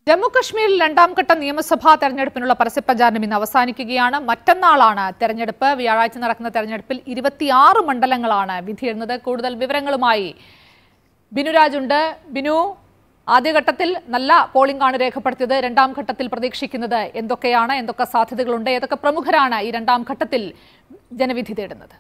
ജമ്മു കശ്മീരിൽ രണ്ടാം ഘട്ട നിയമസഭാ തെരഞ്ഞെടുപ്പിനുള്ള പരസ്യപ്രചാരണം ഇന്ന് അവസാനിക്കുകയാണ് മറ്റന്നാളാണ് തെരഞ്ഞെടുപ്പ് വ്യാഴാഴ്ച നടക്കുന്ന തെരഞ്ഞെടുപ്പിൽ ഇരുപത്തിയാറ് മണ്ഡലങ്ങളാണ് വിധിയെഴുന്നത് കൂടുതൽ വിവരങ്ങളുമായി ബിനുരാജ് ഉണ്ട് ബിനു ആദ്യഘട്ടത്തിൽ നല്ല പോളിംഗ് ആണ് രേഖപ്പെടുത്തിയത് രണ്ടാം ഘട്ടത്തിൽ പ്രതീക്ഷിക്കുന്നത് എന്തൊക്കെയാണ് എന്തൊക്കെ സാധ്യതകളുണ്ട് ഏതൊക്കെ പ്രമുഖരാണ് ഈ രണ്ടാം ഘട്ടത്തിൽ ജനവിധി തേടുന്നത്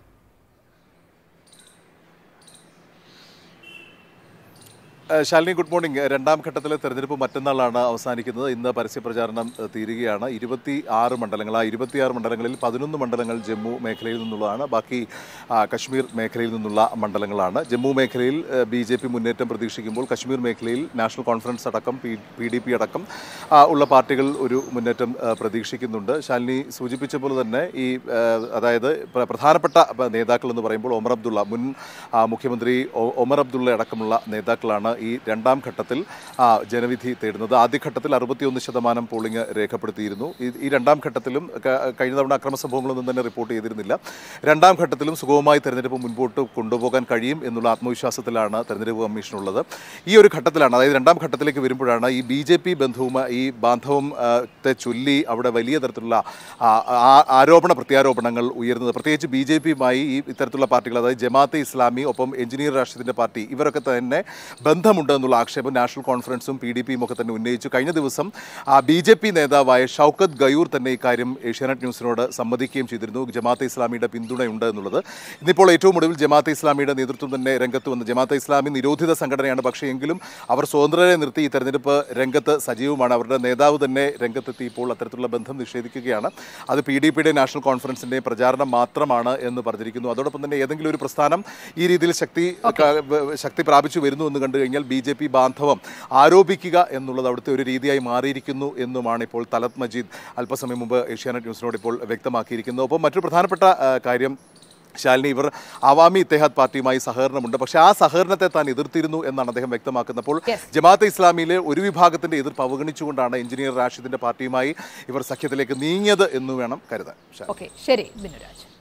ഏഹ് ശാലിനി ഗുഡ് മോർണിംഗ് രണ്ടാം ഘട്ടത്തിലെ തെരഞ്ഞെടുപ്പ് മറ്റന്നാളാണ് അവസാനിക്കുന്നത് ഇന്ന് പരസ്യപ്രചാരണം ഏഹ് തീരുകയാണ് ഇരുപത്തി ആറ് മണ്ഡലങ്ങൾ ആ ഇരുപത്തിയാറ് മണ്ഡലങ്ങളിൽ പതിനൊന്ന് മണ്ഡലങ്ങൾ ജമ്മു മേഖലയിൽ നിന്നുള്ളതാണ് ബാക്കി ആ, കശ്മീർ മേഖലയിൽ നിന്നുള്ള മണ്ഡലങ്ങളാണ് ജമ്മു മേഖലയിൽ ബി ജെ പി മുന്നേറ്റം പ്രതീക്ഷിക്കുമ്പോൾ കശ്മീർ മേഖലയിൽ നാഷണൽ കോൺഫറൻസ് അടക്കം പി പി ഡി പി അടക്കം ആ, ഉള്ള പാർട്ടികൾ ഒരു മുന്നേറ്റം ആ, പ്രതീക്ഷിക്കുന്നുണ്ട് ശാലിനി സൂചിപ്പിച്ച പോലെ തന്നെ ഈ ആ, അതായത് പ്ര- പ്രധാനപ്പെട്ട നേതാക്കൾ എന്ന് പറയുമ്പോൾ ഒമർ അബ്ദുള്ള മുൻ ആ, മുഖ്യമന്ത്രി ഒ- ഒമർ അബ്ദുള്ള അടക്കമുള്ള നേതാക്കളാണ് ഈ രണ്ടാം ഘട്ടത്തിൽ ആ, ജനവിധി തേടുന്നത് ആദ്യഘട്ടത്തിൽ അറുപത്തിയൊന്ന് ശതമാനം പോളിംഗ് രേഖപ്പെടുത്തിയിരുന്നു ഈ- ഈ രണ്ടാം ഘട്ടത്തിലും ക- കഴിഞ്ഞ തവണ അക്രമ സംഭവങ്ങളൊന്നും തന്നെ റിപ്പോർട്ട് ചെയ്തിരുന്നില്ല രണ്ടാം ഘട്ടത്തിലും സുഗമമായി തെരഞ്ഞെടുപ്പ് മുൻപോട്ട് കൊണ്ടുപോകാൻ കഴിയും എന്നുള്ള ആത്മവിശ്വാസത്തിലാണ് തെരഞ്ഞെടുപ്പ് കമ്മീഷൻ ഉള്ളത് ഈ ഒരു ഘട്ടത്തിലാണ് അതായത് രണ്ടാം ഘട്ടത്തിലേക്ക് വരുമ്പോഴാണ് ഈ ബി ജെ പി ബന്ധവുമായി ഈ ബാന്ധവം ആ, ത്തെ ചൊല്ലി അവിടെ വലിയ തരത്തിലുള്ള ആ, ആ- ആരോപണ പ്രത്യാരോപണങ്ങൾ ഉയരുന്നത് പ്രത്യേകിച്ച് ബി ജെ പിയുമായി ഈ ഇത്തരത്തിലുള്ള പാർട്ടികൾ അതായത് ജമാഅത്തെ ഇസ്ലാമി ഒപ്പം എഞ്ചിനീയർ രാഷ്ട്രീയത്തിൻ്റെ പാർട്ടി ഇവരൊക്കെ തന്നെ ബന്ധമുണ്ട് എന്നുള്ള ആക്ഷേപം നാഷണൽ കോൺഫറൻസും പി ഡി പിയും ഒക്കെ തന്നെ ഉന്നയിച്ചു കഴിഞ്ഞ ദിവസം ബി ജെ പി നേതാവായ ഷൗക്കത്ത് ഗയൂർ തന്നെ ഇക്കാര്യം ഏഷ്യാനെറ്റ് ന്യൂസിനോട് സമ്മതിക്കുകയും ചെയ്തിരുന്നു ജമാഅത്തെ ഇസ്ലാമിയുടെ പിന്തുണയുണ്ട് എന്നുള്ളത് ഇന്നിപ്പോൾ ഏറ്റവും ഒടുവിൽ ജമാഅത്തെ ഇസ്ലാമിയുടെ നേതൃത്വം തന്നെ രംഗത്ത് വന്ന് ജമാഅത്തെ ഇസ്ലാമി നിരോധിത സംഘടനയാണ് പക്ഷേ എങ്കിലും അവർ സ്വതന്ത്രരെ നിർത്തി ഈ തെരഞ്ഞെടുപ്പ് രംഗത്ത് സജീവമാണ് അവരുടെ നേതാവ് തന്നെ രംഗത്തെത്തി ഇപ്പോൾ അത്തരത്തിലുള്ള ബന്ധം നിഷേധിക്കുകയാണ് അത് പി ഡി പിയുടെ നാഷണൽ കോൺഫറൻസിന്റെ പ്രചാരണം മാത്രമാണ് എന്ന് പറഞ്ഞിരിക്കുന്നു അതോടൊപ്പം തന്നെ ഏതെങ്കിലും ഒരു പ്രസ്ഥാനം ഈ രീതിയിൽ ശക്തി ക- വ- ശക്തി പ്രാപിച്ചു വരുന്നു എന്ന് കണ്ടു കഴിഞ്ഞാൽ ബി ജെ പി ബാന്ധവം ആരോപിക്കുക എന്നുള്ളത് അവിടുത്തെ ഒരു രീതിയായി മാറിയിരിക്കുന്നു എന്നുമാണ് ഇപ്പോൾ തലത് മജീദ് അല്പസമയം മുമ്പ് ഏഷ്യാനെറ്റ് ന്യൂസിനോട് ഇപ്പോൾ വ്യക്തമാക്കിയിരിക്കുന്നത് ഒപ്പം മറ്റൊരു പ്രധാനപ്പെട്ട ആ, കാര്യം ശാലിനി ഇവർ അവാമി ഇത്തേഹാദ് പാർട്ടിയുമായി സഹകരണമുണ്ട് പക്ഷേ ആ സഹകരണത്തെ താൻ എതിർത്തിരുന്നു എന്നാണ് അദ്ദേഹം വ്യക്തമാക്കുന്നത് അപ്പോൾ Yes. ജമാഅത്തെ ഇസ്ലാമിയിലെ ഒരു വിഭാഗത്തിന്റെ എതിർപ്പ് അവഗണിച്ചുകൊണ്ടാണ് എഞ്ചിനീയർ റാഷിദിന്റെ പാർട്ടിയുമായി ഇവർ സഖ്യത്തിലേക്ക് നീങ്ങിയത് എന്ന് വേണം കരുതാൻ ശാലിനി. ഓക്കെ ശരി ബിനുരാജ്